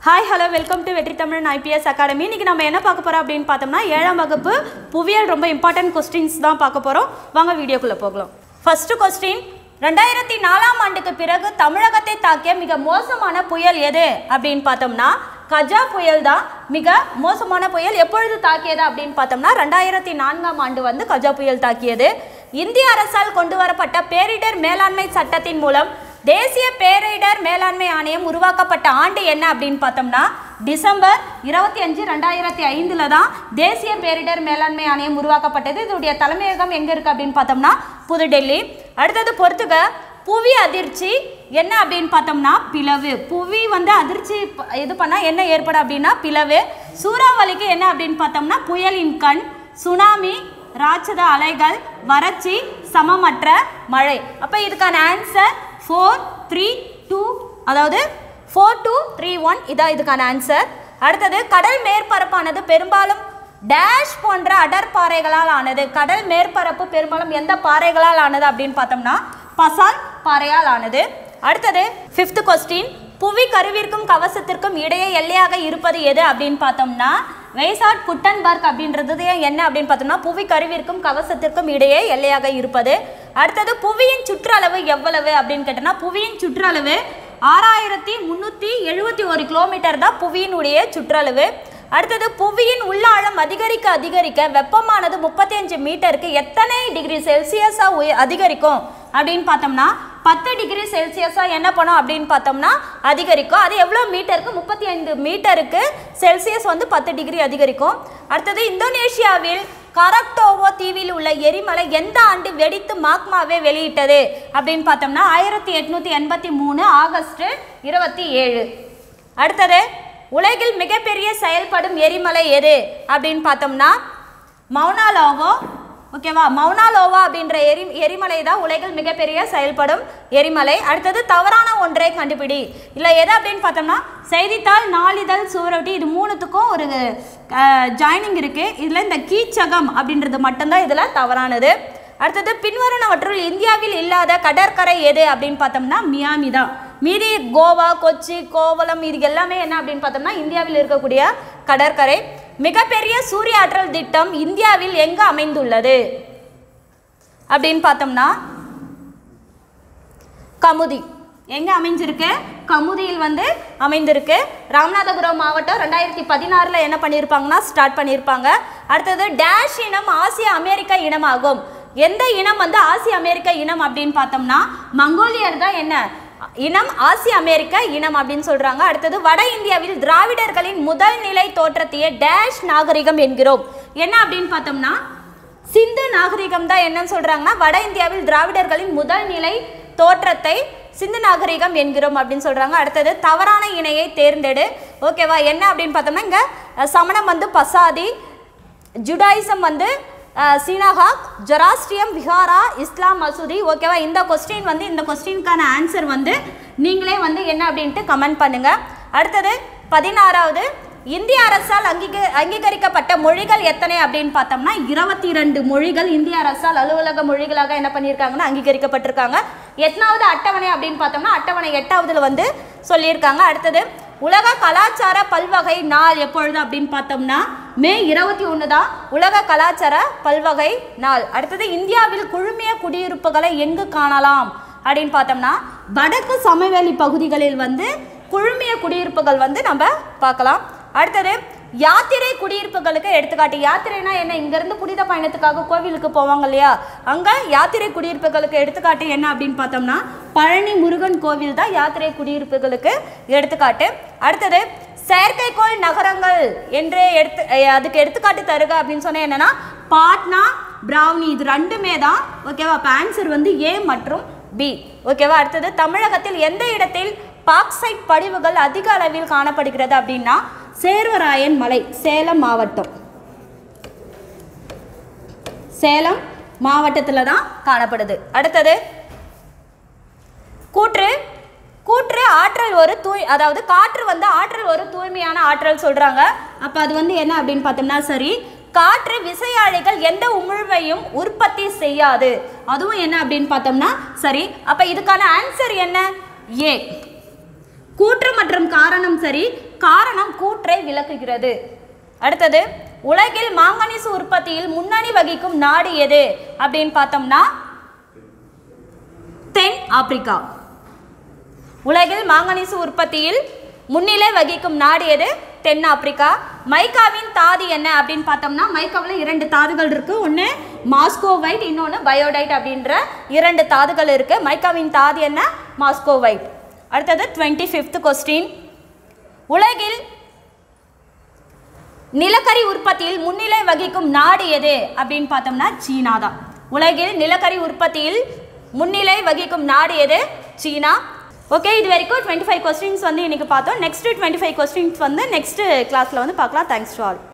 hi hello welcome to வெற்றி தமிழன் IPS academy இன்னைக்கு நம்ம என்ன பார்க்க போறோம் அப்படின்னு பார்த்தோம்னா ஏழாம் வகுப்பு புவியியல் ரொம்ப இம்பார்ட்டன்ட் கொஸ்டின்ஸ் தான் பார்க்க போறோம் வாங்க வீடியோக்குள்ள போகலாம் ஃபர்ஸ்ட் கொஸ்டின் ரெண்டாயிரத்தி நாலாம் ஆண்டுக்கு பிறகு தமிழகத்தை தாக்கிய மிக மோசமான புயல் எது அப்படின்னு பார்த்தோம்னா கஜா புயல் தான் மிக மோசமான புயல் எப்பொழுது தாக்கியது அப்படின்னு பார்த்தோம்னா ரெண்டாயிரத்தி நான்காம் ஆண்டு வந்து கஜா புயல் தாக்கியது இந்திய அரசால் கொண்டு வரப்பட்ட பேரிடர் மேலாண்மை சட்டத்தின் மூலம் தேசிய பேரிடர் மேலாண்மை ஆணையம் உருவாக்கப்பட்ட ஆண்டு என்ன அப்படின்னு பார்த்தோம்னா டிசம்பர் இருபத்தி அஞ்சு ரெண்டாயிரத்தி ஐந்தில் தான் தேசிய பேரிடர் மேலாண்மை ஆணையம் உருவாக்கப்பட்டது இதோடைய தலைமையகம் எங்கே இருக்குது அப்படின்னு பார்த்தோம்னா புதுடெல்லி அடுத்தது பொறுத்துக புவி அதிர்ச்சி என்ன அப்படின்னு பார்த்தோம்னா பிளவு புவி வந்து அதிர்ச்சி ப- இது பண்ணால் என்ன ஏற்படும் அப்படின்னா பிளவு சூறாவளிக்கு என்ன அப்படின்னு பார்த்தோம்னா புயலின் கண் சுனாமி ராட்சத அலைகள் வறட்சி சமமற்ற மழை அப்போ இதுக்கான ஆன்சர் ஃபோர் த்ரீ டூ அதாவது ஃபோர் டூ த்ரீ ஒன் இதான் இதுக்கான ஆன்சர் அடுத்தது கடல் மேற்பரப்பானது பெரும்பாலும் டேஷ் போன்ற அடர் பாறைகளால் ஆனது கடல் மேற்பரப்பு பெரும்பாலும் எந்த பாறைகளால் ஆனது அப்படின்னு பார்த்தோம்னா பசால் பாறையால் ஆனது அடுத்தது ஃபிஃப்த் கொஸ்டின் புவி கருவிற்கும் கவசத்திற்கும் இடையே எல்லையாக இருப்பது எது அப்படின்னு பார்த்தோம்னா வெய்சாட் குட்டன்பர்க் அப்படின்றது என்ன அப்படின்னு பார்த்தோம்னா புவி கருவிற்கும் கவசத்திற்கும் இடையே எல்லையாக இருப்பது அடுத்தது புவியின் சுற்றளவு எவ்வளவு அப்படின்னு கேட்டோம்னா புவியின் சுற்றளவு ஆறாயிரத்தி முந்நூற்றி எழுபத்தி ஒரு கிலோமீட்டர் தான் புவியினுடைய சுற்றளவு அடுத்தது புவியின் உள்ளாழம் அதிகரிக்க அதிகரிக்க வெப்பமானது முப்பத்தி அஞ்சு மீட்டருக்கு எத்தனை டிகிரி செல்சியஸாக உய அதிகரிக்கும் அப்படின்னு பார்த்தோம்னா பத்து டிகிரி செல்சியஸாக என்ன பண்ணும் அப்படின்னு பார்த்தோம்னா அதிகரிக்கும் அது எவ்வளோ மீட்டருக்கு முப்பத்தி ஐந்து மீட்டருக்கு செல்சியஸ் வந்து பத்து டிகிரி அதிகரிக்கும் அடுத்தது இந்தோனேஷியாவில் கரக்டோவோ தீவில் உள்ள எரிமலை எந்த ஆண்டு வெடித்து மாக்மாவே வெளியிட்டது அப்படின்னு பார்த்தோம்னா ஆயிரத்தி எட்நூற்றி எண்பத்தி மூணு ஆகஸ்ட் இருபத்தி ஏழு அடுத்தது உலகில் மிகப்பெரிய செயல்படும் எரிமலை எது அப்படின்னு பார்த்தோம்னா மௌனாலோவோ ஓகேவா மௌனாலோவா அப்படின்ற எரி எரிமலை தான் உலகில் மிகப்பெரிய செயல்படும் எரிமலை அடுத்தது தவறான ஒன்றை கண்டுபிடி இல்லை எது அப்படின்னு பார்த்தோம்னா செய்தித்தாள் நாளிதழ் சுவரொட்டி இது மூணுத்துக்கும் ஒரு ஜாயினிங் இருக்குது இதில் இந்த கீச்சகம் அப்படின்றது மட்டும்தான் இதில் தவறானது அடுத்தது பின்வருவனவற்றுள் இந்தியாவில் இல்லாத கடற்கரை எது அப்படின்னு பார்த்தோம்னா மியாமி தான் மீதி கோவா கொச்சி கோவளம் இது எல்லாமே என்ன அப்படின்னு பார்த்தோம்னா இந்தியாவில் இருக்கக்கூடிய கடற்கரை மிகப்பெரிய சூரிய ஆற்றல் திட்டம் இந்தியாவில் எங்கு அமைந்துள்ளது அப்படின்னு பார்த்தோம்னா கமுதி எங்கே அமைஞ்சிருக்கு கமுதியில் வந்து அமைந்திருக்கு ராமநாதபுரம் மாவட்டம் ரெண்டாயிரத்தி பதினாறில் என்ன பண்ணியிருப்பாங்கன்னா ஸ்டார்ட் பண்ணியிருப்பாங்க அடுத்தது டேஷ் இனம் ஆசிய அமெரிக்க இனமாகும் எந்த இனம் வந்து ஆசிய அமெரிக்க இனம் அப்படின்னு பார்த்தோம்னா மங்கோலியர் தான் என்ன இனம் ஆசிய அமெரிக்க இனம் அப்படின்னு சொல்றாங்க அடுத்தது வட இந்தியாவில் திராவிடர்களின் முதல் நிலை தோற்றத்தையே டேஷ் நாகரிகம் என்கிறோம் என்ன அப்படின்னு பார்த்தோம்னா சிந்து நாகரிகம் தான் என்னன்னு சொல்றாங்கன்னா வட இந்தியாவில் திராவிடர்களின் முதல் நிலை தோற்றத்தை சிந்து நாகரிகம் என்கிறோம் அப்படின்னு சொல்றாங்க அடுத்தது தவறான இணையை தேர்ந்தெடு ஓகேவா என்ன அப்படின்னு பார்த்தோம்னா இங்க அஹ், சமணம் வந்து பசாதி ஜுடாயிசம் வந்து அஹ், சீனாகாக் ஜொராஸ்ட்ரியம் விஹாரா இஸ்லாம் மசூதி ஓகேவா இந்த கொஸ்டின் வந்து இந்த கொஸ்டினுக்கான ஆன்சர் வந்து நீங்களே வந்து என்ன அப்படின்ட்டு கமெண்ட் பண்ணுங்க அடுத்தது பதினாறாவது இந்திய அரசால் அங்கீக அங்கீகரிக்கப்பட்ட மொழிகள் எத்தனை அப்படின்னு பார்த்தோம்னா இருபத்தி ரெண்டு மொழிகள் இந்திய அரசால் அலுவலக மொழிகளாக என்ன பண்ணியிருக்காங்கன்னா அங்கீகரிக்கப்பட்டிருக்காங்க எத்தனாவது அட்டவணை அப்படின்னு பார்த்தோம்னா அட்டவணை எட்டாவதுல வந்து சொல்லியிருக்காங்க அடுத்தது உலக கலாச்சார பல்வகை நாள் எப்பொழுது அப்படின்னு பார்த்தோம்னா மே இருபத்தி ஒன்று தான் உலக கலாச்சார பல்வகை நாள் அடுத்தது இந்தியாவில் குழுமிய குடியிருப்புகளை எங்கு காணலாம் அப்படின்னு பார்த்தோம்னா வடக்கு சமவெளி பகுதிகளில் வந்து குழுமிய குடியிருப்புகள் வந்து நம்ம பார்க்கலாம் அடுத்தது யாத்திரை குடியிருப்புகளுக்கு எடுத்துக்காட்டு யாத்திரைனா என்ன இங்கேருந்து புனித பயணத்துக்காக கோவிலுக்கு போவாங்க இல்லையா அங்கே யாத்திரை குடியிருப்புகளுக்கு எடுத்துக்காட்டு என்ன அப்படின்னு பார்த்தோம்னா பழனி முருகன் கோவில் தான் யாத்திரை குடியிருப்புகளுக்கு எடுத்துக்காட்டு அடுத்தது செயற்கைக்கோள் நகரங்கள் என்று எடுத்து அஹ் அதுக்கு எடுத்துக்காட்டு தருக அப்படின்னு சொன்னால் என்னன்னா பாட்னா பிராவ்னி இது ரெண்டுமே தான் ஓகேவா அப்போ ஆன்சர் வந்து ஏ மற்றும் பி ஓகேவா அடுத்தது தமிழகத்தில் எந்த இடத்தில் பாக்சைட் படிவுகள் அதிக அளவில் காணப்படுகிறது அப்படின்னா சேர்வராயன் மலை சேலம் மாவட்டம் சேலம் மாவட்டத்தில் தான் காணப்படுது அடுத்தது கூற்று கூற்று ஆற்றல் ஒரு தூய் அதாவது காற்று வந்து ஆற்றல் ஒரு தூய்மையான ஆற்றல் சொல்றாங்க அப்ப அது வந்து என்ன அப்படின்னு பார்த்தோம்னா சரி காற்று விசையாழிகள் எந்த உமிழ்வையும் உற்பத்தி செய்யாது அதுவும் என்ன அப்படின்னு பார்த்தோம்னா சரி அப்ப இதுக்கான ஆன்சர் என்ன ஏ கூற்று மற்றும் காரணம் சரி காரணம் கூற்றை விளக்குகிறது அடுத்தது உலகில் மாங்கனீசு உற்பத்தியில் முன்னணி வகிக்கும் நாடு எது அப்படின்னு பார்த்தோம்னா தென் ஆப்பிரிக்கா உலகில் மாங்கனீசு உற்பத்தியில் முன்னிலை வகிக்கும் நாடு எது தென் ஆப்பிரிக்கா மைக்காவின் தாது என்ன அப்படின்னு பார்த்தோம்னா மைக்காவில் இரண்டு தாதுகள் இருக்கு ஒன்று மாஸ்கோவைட் இன்னொன்று பயோடைட் அப்படின்ற இரண்டு தாதுகள் இருக்கு மைக்காவின் தாது என்ன மாஸ்கோவைட் அடுத்தது டுவெண்ட்டி ஃபிஃப்த் கொஸ்டின் உலகில் நிலக்கரி உற்பத்தியில் முன்னிலை வகிக்கும் நாடு எது அப்படின்னு பார்த்தோம்னா சீனா தான் உலகில் நிலக்கரி உற்பத்தியில் முன்னிலை வகிக்கும் நாடு எது சீனா ஓகே இது வரைக்கும் டுவெண்ட்டி ஃபைவ் கொஸ்டின்ஸ் வந்து இன்னைக்கு பார்த்தோம் நெக்ஸ்ட் டுவெண்ட்டி ஃபைவ் கொஸ்டின்ஸ் வந்து நெக்ஸ்ட் கிளாஸில் வந்து பார்க்கலாம் தேங்க்ஸ் டு ஆல்